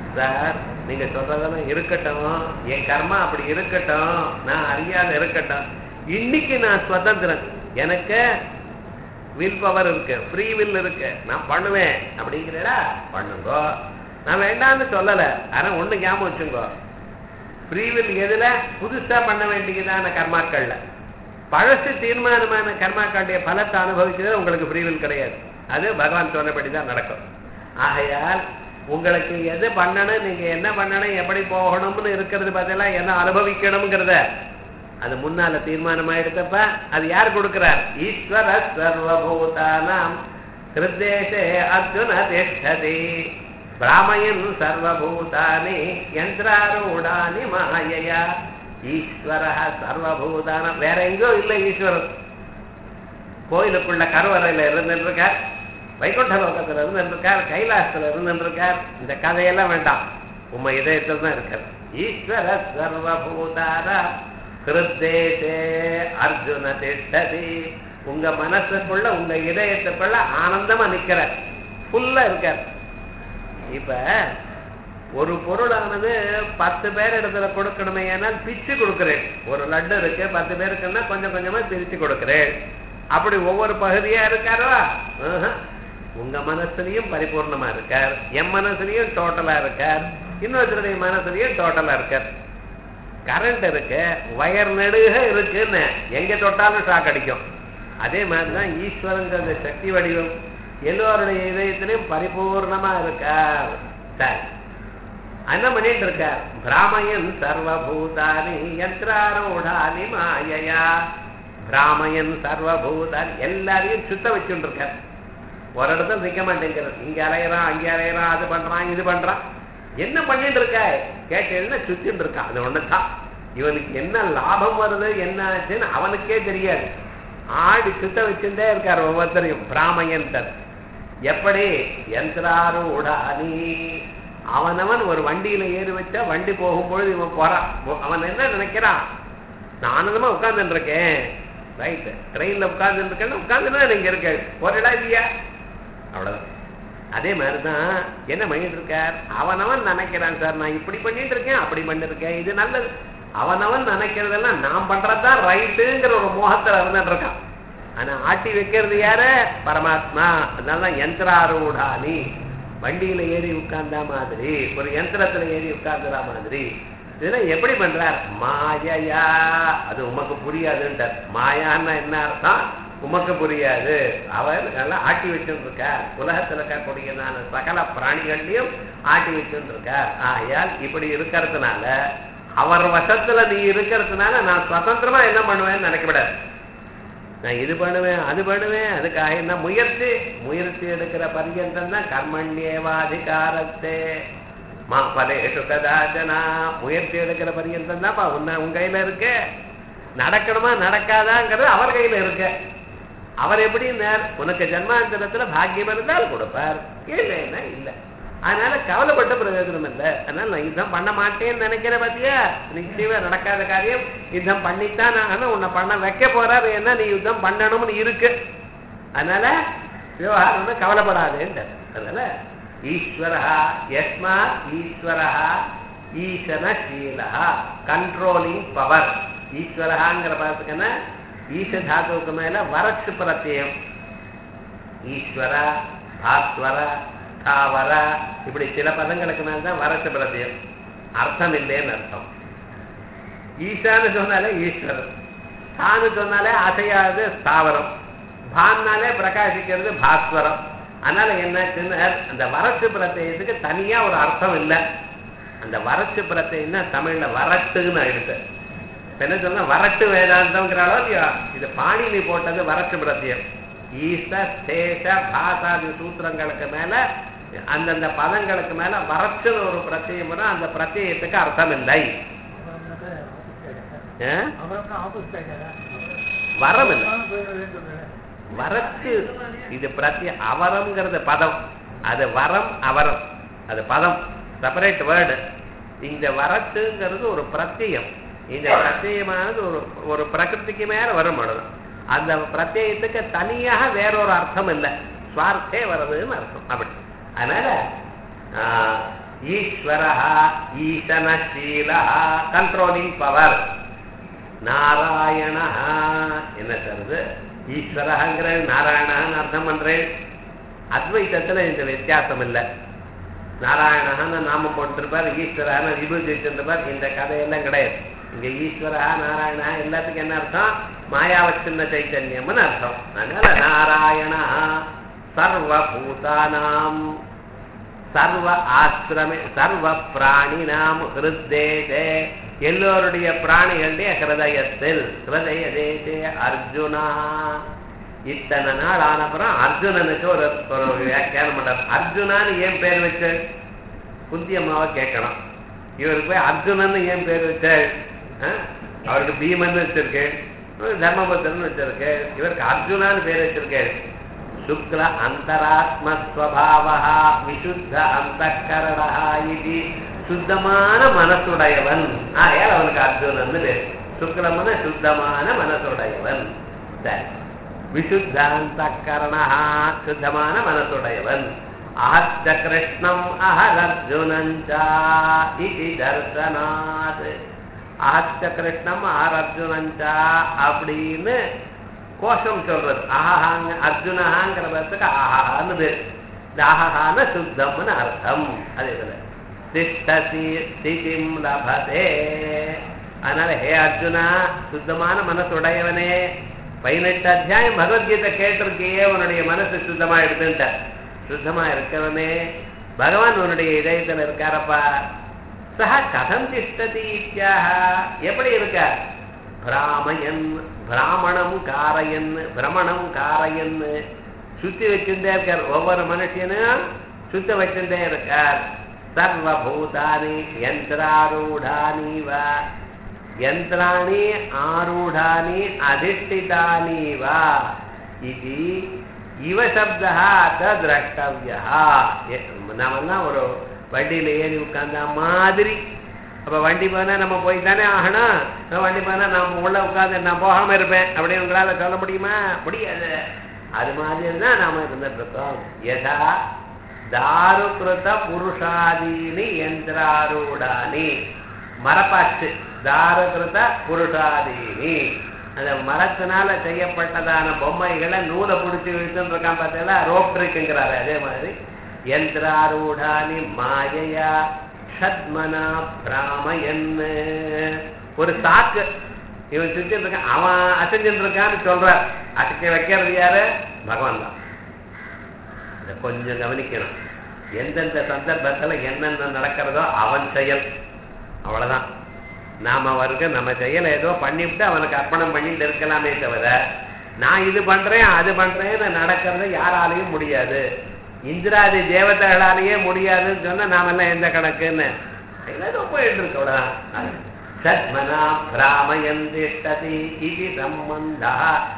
Sir நீங்க சொல்றதெல்லாம் இருக்கட்டும் என் கர்மா அப்படி இருக்கட்டும் நான் அறியாத இருக்கட்டும் இன்னைக்கு நான் சுதந்திரன் எனக்கு வில் பவர் இருக்கு ஃப்ரீ வில் இருக்கு நான் பண்ணுவேன் அப்படிங்கிறடா பண்ணுங்கோ நான் வேண்டாம்னு சொல்லல ஆனா ஒண்ணு ஞாபகம் வச்சுங்கோ ஃப்ரீ வில் எதுல புதுசா பண்ண வேண்டியதான கர்மாக்கள்ல பழசு தீர்மானமான கர்மாக்களுடைய பலத்தை அனுபவிக்கிறது உங்களுக்கு ஃப்ரீ வில் கிடையாது அது பகவான் சொன்னபடி தான் நடக்கும் ஆகையால் உங்களுக்கு எது பண்ணணும் நீங்க என்ன பண்ணணும் எப்படி போகணும்னு இருக்கிறது பதிலா என்ன அனுபவிக்கணுங்கிறத அது முன்னால தீர்மானமா எடுத்தப்ப அது யார் கொடுக்கிறார் ஈஸ்வர சர்வபூதானாம் ஹிருதேசே அர்ஜுன திஷ்டதி பிராமயன் சர்வபூதானி யந்திராரூடானி மாயையா ஈஸ்வர சர்வபூதானம் வேற எங்கோ இல்லை ஈஸ்வரன் கோயிலுக்குள்ள கருவறையில இருந்துருக்கார் வைகுண்ட லோகத்துல இருந்துருக்கார் கைலாசத்துல இருந்துருக்கார் இந்த கதையெல்லாம் வேண்டாம் உண்மை இதயத்தில் தான் இருக்கார் ஈஸ்வர சர்வபூதார ஹிருத்தேசே அர்ஜுன திஷ்டதி உங்க மனசுக்குள்ள உங்க இதயத்துக்குள்ள ஆனந்தமா நிக்கிற ஃபுல்லா இருக்கார் இப்ப ஒரு பொருளானது பத்து பேர் இடத்துல கொடுக்கணுமே ஏனால் பிச்சு கொடுக்கிறேன் ஒரு லட்டு இருக்கு பத்து பேருக்குன்னா கொஞ்சம் கொஞ்சமா பிரிச்சு கொடுக்கிறேன் அப்படி ஒவ்வொரு பகுதியா இருக்காரா ஆஹா. உங்க மனசுலயும் பரிபூர்ணமா இருக்கார் என் மனசுலயும் டோட்டலா இருக்கார் இன்னொருத்தருடைய மனசுலயும் டோட்டலா இருக்கார் கரண்ட் இருக்கு வயர் நெடுக இருக்குன்னு எங்க தொட்டாலும் ஷாக் அடிக்கும் அதே மாதிரிதான் ஈஸ்வரங்கிற சக்தி வடிவம் எல்லோருடைய இதயத்திலையும் பரிபூர்ணமா இருக்கார் சரி என்ன பண்ணிட்டு இருக்கார் பிராமயன் சர்வபூதானி யந்திராரூடானி மாயையா பிராமயன் சர்வபூதான் எல்லாரையும் சுத்த வச்சுட்டு இருக்கார் ஒரு இடத்துல நிக்க மாட்டேங்கிறது இங்க அலையறான் அங்க அலையறான் அது பண்றான் இது பண்றான் என்ன பண்ணிட்டு இருக்க கேட்டேன்னா சுத்திட்டு இருக்கான் அது ஒண்ணுதான் இவனுக்கு என்ன லாபம் வருது என்ன ஆச்சுன்னு அவனுக்கே தெரியாது ஆடி சுத்த வச்சுட்டே இருக்கார் ஒவ்வொருத்தரையும் பிராமயன் எப்படி யந்திராரூடானி அவனவன் ஒரு வண்டியில ஏறி வச்சா வண்டி போகும்பொழுது இவன் போறான் அவன் என்ன நினைக்கிறான் நான் ஆனந்தமா உட்கார்ந்துட்டு இருக்கேன் ரைட் ட்ரெயின்ல உட்கார்ந்துட்டு இருக்கேன்னு உட்கார்ந்துனா நீங்க இருக்க போறடா இல்லையா அவ்வளவுதான் அதே மாதிரிதான் என்ன பண்ணிட்டு இருக்கார் அவனவன் நினைக்கிறான் சார் நான் இப்படி பண்ணிட்டு இருக்கேன் அப்படி பண்ணிருக்கேன் இது நல்லது அவனவன் நினைக்கிறதெல்லாம் நான் பண்றதுதான் ரைட்டுங்கிற ஒரு மோகத்துல இருந்துட்டு இருக்கான் ஆனா ஆட்டி வைக்கிறது யாரு பரமாத்மா அதனாலதான் யந்திராரூடானி வண்டியில ஏறி உட்கார்ந்தா மாதிரி ஒரு யந்திரத்துல ஏறி உட்கார்ந்துற மாதிரி இதெல்லாம் எப்படி பண்றார் மாயையா அது உமக்கு புரியாதுன்றார் மாயான்னா என்ன அர்த்தம் உமக்கு புரியாது அவர் நல்லா ஆட்டி வச்சுட்டு இருக்கார் உலகத்துல இருக்கக்கூடியதான சகல பிராணிகள்லயும் ஆட்டி வச்சுட்டு இருக்கார் ஆகையால் இப்படி இருக்கிறதுனால அவர் வசத்துல நீ இருக்கிறதுனால நான் சுதந்திரமா என்ன பண்ணுவேன்னு நினைக்கப்படாது நான் இது பண்ணுவேன் அது பண்ணுவேன் அதுக்காக என்ன முயற்சி முயற்சி எடுக்கிற பரியந்தம் தான் கர்மண்யேவாதிகாரத்தே மா பலேஷு கதாச்சனா முயற்சி எடுக்கிற பரியந்தம் தான்ப்பா உன்னை உன் கையில இருக்கு நடக்கணுமா நடக்காதாங்கிறது அவர் கையில இருக்கு அவர் எப்படி உனக்கு ஜன்மாந்தரத்துல பாக்கியம் இருந்தால் கொடுப்பார் இல்லைன்னா இல்லை அதனால கவலைப்பட்ட பிரயோஜனம் இல்லை அதனால நான் யுத்தம் பண்ண மாட்டேன்னு நினைக்கிறேன் பாத்தியா நிச்சயமா நடக்காத காரியம் யுத்தம் பண்ணித்தான் நான் ஆனா உன்னை பண்ண வைக்க போறாரு என்ன நீ யுத்தம் பண்ணணும்னு இருக்கு அதனால விவகாரம் வந்து கவலைப்படாதேன்ற அதனால ஈஸ்வரா யஸ்மா ஈஸ்வரா ஈசனசீலா கண்ட்ரோலிங் பவர் ஈஸ்வரகாங்கிற பதத்துக்கு என்ன ஈச தாத்துவுக்கு மேல வரட்சு பிரத்தியம் ஈஸ்வர பாஸ்வர தாவர இப்படி சில பதங்களுக்கு மேல்தான் வரட்சு பிரத்தியம் அர்த்தம் இல்லைன்னு அர்த்தம் ஈசான்னு சொன்னாலே ஈஸ்வரன் தான்னு சொன்னாலே அசையாது ஸ்தாவரம் பான்னாலே பிரகாசிக்கிறது பாஸ்வரம் அதனால என்னாச்சுன்னு அந்த வரட்சு பிரत्यயத்துக்கு தனியா ஒரு அர்த்தம் இல்லை அந்த வரட்சு பிரत्यயம்னா தமிழ்ல வரட்டுன்னு ஆயிடுது இப்ப என்ன சொன்னா வரட்டு வேதாந்தம்ங்கிறாளோ இல்லையா இது பாணினி போட்டது வரட்டு பிரத்தியம் ஈச சேஷ பாசாதி சூத்திரங்களுக்கு மேல அந்தந்த பதங்களுக்கு மேல வரச்சுன்னு ஒரு பிரத்தியம் வரும் அந்த பிரத்தியத்துக்கு அர்த்தம் இல்லை ஆ? வரம் இல்லை வரத்து இது பிரத்திய அவரம்ங்கிறது பதம் அது வரம் அவரம் அது பதம் செப்பரேட் வேர்டு இந்த வரத்துங்கிறது ஒரு பிரத்தியம் இந்த பிரத்தியமானது ஒரு ஒரு பிரகிருதிக்கு மேல வரும் பொழுது அந்த பிரத்யேகத்துக்கு தனியாக வேறொரு அர்த்தம் இல்லை சுவார்த்தே வருதுன்னு அர்த்தம் அப்படி அதனால ஆஹ், ஈஸ்வரா ஈசனசீலா கண்ட்ரோலிங் பவர் நாராயணா என்ன சொல்றது ஈஸ்வரங்கிற நாராயணான்னு அர்த்தம் பண்றேன் அத்வைத்தத்துல இந்த வித்தியாசம் இல்லை நாராயணஹான்னு நாம போட்டிருப்பார் ஈஸ்வரஹான்னு விபூதி வச்சிருப்பார் இந்த கதையெல்லாம் கிடையாது இங்க ஈஸ்வரா நாராயணா எல்லாத்துக்கும் என்ன அர்த்தம் மாயாவச்சின்ன சைத்தன்யம்னு அர்த்தம் அதனால நாராயணா சர்வபூதானாம் சர்வ ஆசிரமே சர்வ பிராணினாம் ஹிருத்தேதே எல்லோருடைய பிராணிகளுடைய ஹிருதயத்தில் ஹிருதய தேசே அர்ஜுனா இத்தனை நாள் ஆனப்புறம் அர்ஜுனனுக்கு ஒரு ஒரு வியாக்கியானம் பண்றார் அர்ஜுனான்னு ஏன் பேர் வச்சு குந்தி அம்மாவை கேட்கணும் இவருக்கு போய் அர்ஜுனன்னு ஏன் பேர் வச்சாள் ஆ? அவருக்கு பீமன் வச்சிருக்கு தர்மபுத்திரன் வச்சிருக்கு இவருக்கு அர்ஜுனான்னு பேர் வச்சிருக்கு சுக்ல அந்தராத்மஸ்வபாவா விசுத்த அந்த இது சுத்தமான மனசுடையவன் ஆகையால் அவனுக்கு அர்ஜுனன் பேர் சுக்லம்னு சுத்தமான மனசுடையவன் சரி விசுத்தாந்த கரணா சுத்தமான மனசுடையவன் அஹச்ச கிருஷ்ணம் அஹரர்ஜுனஞ்சா இது தர்சனாத் அஹச்ச கிருஷ்ணம் அஹரர்ஜுனஞ்சா அப்படின்னு கோஷம் சொல்றது அஹஹாங்க அர்ஜுனஹாங்கிற பதத்துக்கு அஹஹான்னு பேர் இந்த அஹஹான சுத்தம்னு அர்த்தம் அதே போல திஷ்டசி ஸ்திதிம் லபதே அதனால ஹே அர்ஜுனா சுத்தமான மனசுடையவனே பதினெட்டு அத்தியாயம் பகவத்கீதை கேட்டிருக்கியே உன்னுடைய மனசு சுத்தமா எடுத்துட்ட சுத்தமா இருக்கவனே பகவான் உன்னுடைய இதயத்துல இருக்காரப்பா சஹ கதம் திஷ்டதி இத்தியாக எப்படி இருக்கார் பிராமயன் பிராமணம் காரையன் பிரமணம் காரையன் சுத்தி வச்சுட்டே இருக்கார் ஒவ்வொரு மனுஷனும் சுத்த வச்சுட்டே இருக்கார் சர்வபூதானி யந்திராரூடானி வா யந்திராணி ஆரூடானி அதிஷ்டிதானி வா இது இவ சப்தா அத திரஷ்டவியா நாமெல்லாம் ஒரு வண்டியில ஏறி உட்கார்ந்த மாதிரி அப்ப வண்டி போனா நம்ம போய் தானே ஆகணும் நம்ம வண்டி போனா நம்ம உள்ள உட்கார்ந்து நான் போகாம இருப்பேன் அப்படின்னு உங்களால சொல்ல முடியுமா முடியாது அது மாதிரி தான் நாம இருந்துட்டு இருக்கோம் யதா தாருகிருத புருஷாதீனி யந்திராரூடானி மரப்பாச்சு தாருகிருத புருஷாதீனி அந்த மரத்தினால செய்யப்பட்டதான பொம்மைகளை நூலை பிடிச்சி இழுத்துன்னு இருக்கான் பார்த்தீங்களா ரோப் இருக்குங்கிறாரு அதே மாதிரி யந்திராரூடானி மாயையா ஷத்மனா பிராமயன்னு ஒரு சாக்கு இவன் செஞ்சுட்டு இருக்கான் அவன் அசைஞ்சுட்டு இருக்கான்னு சொல்றார் அசைக்க வைக்கிறது யாரு பகவான் தான் இதை கொஞ்சம் கவனிக்கணும் எந்தெந்த சந்தர்ப்பத்துல என்னென்ன நடக்கிறதோ அவன் செயல் அவ்வளவுதான் நாம அவருக்கு நம்ம செயலை ஏதோ பண்ணிவிட்டு அவனுக்கு அர்ப்பணம் பண்ணிட்டு இருக்கலாமே தவிர நான் இது பண்றேன் அது பண்றேன்னு நடக்கிறது யாராலையும் முடியாது இந்திராதி தேவதைகளாலேயே முடியாதுன்னு சொன்னா நாமெல்லாம் எந்த கணக்குன்னு ஏதோ போயிட்டு இருக்க அவ்வளவுதான் சத்மனா பிராமயன் திஷ்டதி இது சம்பந்தா